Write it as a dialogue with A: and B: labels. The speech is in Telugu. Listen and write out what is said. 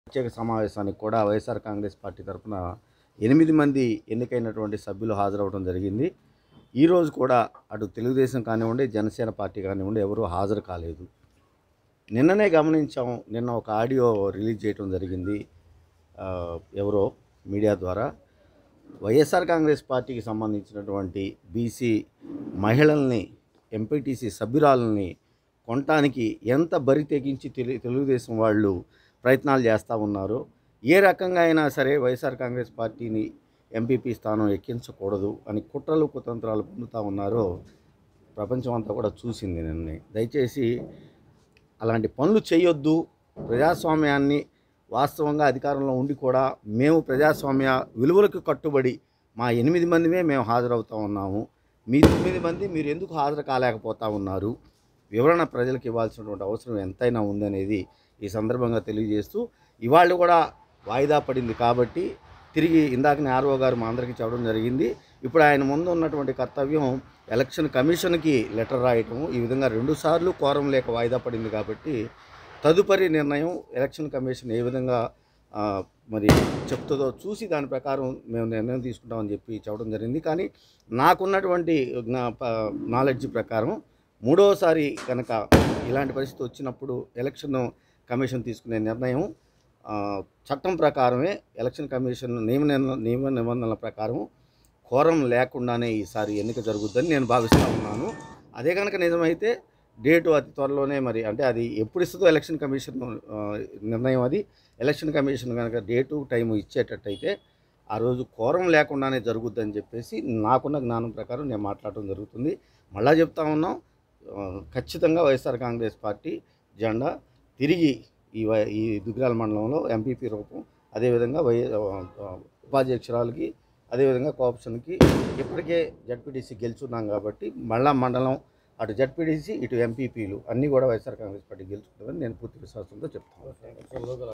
A: ప్రత్యేక సమావేశానికి కూడా వైఎస్ఆర్ కాంగ్రెస్ పార్టీ తరఫున ఎనిమిది మంది ఎన్నికైనటువంటి సభ్యులు హాజరవడం జరిగింది ఈరోజు కూడా అటు తెలుగుదేశం కానివ్వండి జనసేన పార్టీ కానివ్వండి ఎవరూ హాజరు కాలేదు నిన్ననే గమనించాం నిన్న ఒక ఆడియో రిలీజ్ చేయడం జరిగింది ఆ, ఎవరో మీడియా ద్వారా వైఎస్ఆర్ కాంగ్రెస్ పార్టీకి సంబంధించినటువంటి బీసీ మహిళల్ని ఎంపీటీసీ సభ్యురాలని కొనటానికి ఎంత బరి తెగించి తెలు తెలుగుదేశం వాళ్ళు ప్రయత్నాలు చేస్తూ ఉన్నారో ఏ రకంగా అయినా సరే వైఎస్ఆర్ కాంగ్రెస్ పార్టీని ఎంపీపీ స్థానం ఎక్కించకూడదు అని కుట్రలు కుతంత్రాలు పొందుతూ ఉన్నారో ప్రపంచం అంతా కూడా చూసింది నిన్నే దయచేసి అలాంటి పనులు చేయొద్దు ప్రజాస్వామ్యాన్ని వాస్తవంగా అధికారంలో ఉండి కూడా మేము ప్రజాస్వామ్య విలువలకు కట్టుబడి మా ఎనిమిది మందిమే మేము హాజరవుతా ఉన్నాము మీ తొమ్మిది మంది మీరు ఎందుకు హాజరు కాలేకపోతా ఉన్నారు వివరణ ప్రజలకు ఇవ్వాల్సినటువంటి అవసరం ఎంతైనా ఉందనేది ఈ సందర్భంగా తెలియజేస్తూ ఇవాళ కూడా వాయిదా పడింది కాబట్టి తిరిగి ఇందాకనే ఆర్ఓ గారు మా అందరికీ చెప్పడం జరిగింది ఇప్పుడు ఆయన ముందు ఉన్నటువంటి కర్తవ్యం ఎలక్షన్ కమిషన్కి లెటర్ రాయటం ఈ విధంగా రెండుసార్లు కోరం లేక వాయిదా పడింది కాబట్టి తదుపరి నిర్ణయం ఎలక్షన్ కమిషన్ ఏ విధంగా ఆ, మరి చెప్తుందో చూసి దాని ప్రకారం మేము నిర్ణయం తీసుకుంటామని చెప్పి చెప్పడం జరిగింది కానీ నాకున్నటువంటి జ్ఞా- ప- నాలెడ్జ్ ప్రకారం మూడోసారి కనుక ఇలాంటి పరిస్థితి వచ్చినప్పుడు ఎలక్షన్ కమిషన్ తీసుకునే నిర్ణయం ఆ, చట్టం ప్రకారమే ఎలక్షన్ కమిషన్ నియమ నిబంధన- నియమ నిబంధనల ప్రకారం కోరం లేకుండానే ఈసారి ఎన్నిక జరుగుద్దని నేను భావిస్తూ ఉన్నాను అదే కనుక నిజమైతే డేటు అతి త్వరలోనే మరి అంటే అది ఎప్పుడు ఇస్తుందో ఎలక్షన్ కమిషన్ ఆ, నిర్ణయం అది ఎలక్షన్ కమిషన్ కనుక డేటు టైము ఇచ్చేటట్టయితే ఆ రోజు కోరం లేకుండానే జరుగుద్దని చెప్పేసి నాకున్న జ్ఞానం ప్రకారం నేను మాట్లాడటం జరుగుతుంది మళ్ళా చెప్తా ఉన్నాం ఆ, ఖచ్చితంగా వైఎస్ఆర్ కాంగ్రెస్ పార్టీ జెండా తిరిగి ఈ వై- ఈ దుగ్గిరాల మండలంలో ఎంపీపీ రూపం అదేవిధంగా వై ఆ, ఉపాధ్యక్షురాలకి అదేవిధంగా కోఆప్షన్కి ఇప్పటికే జడ్పీటీసీ గెలుచున్నాం కాబట్టి మళ్ళా మండలం అటు జడ్పీటీసీ ఇటు ఎంపీపీలు అన్నీ కూడా వైఎస్ఆర్ కాంగ్రెస్ పార్టీ గెలుచుకుంటుందని నేను పూర్తి విశ్వాసంతో చెప్తాను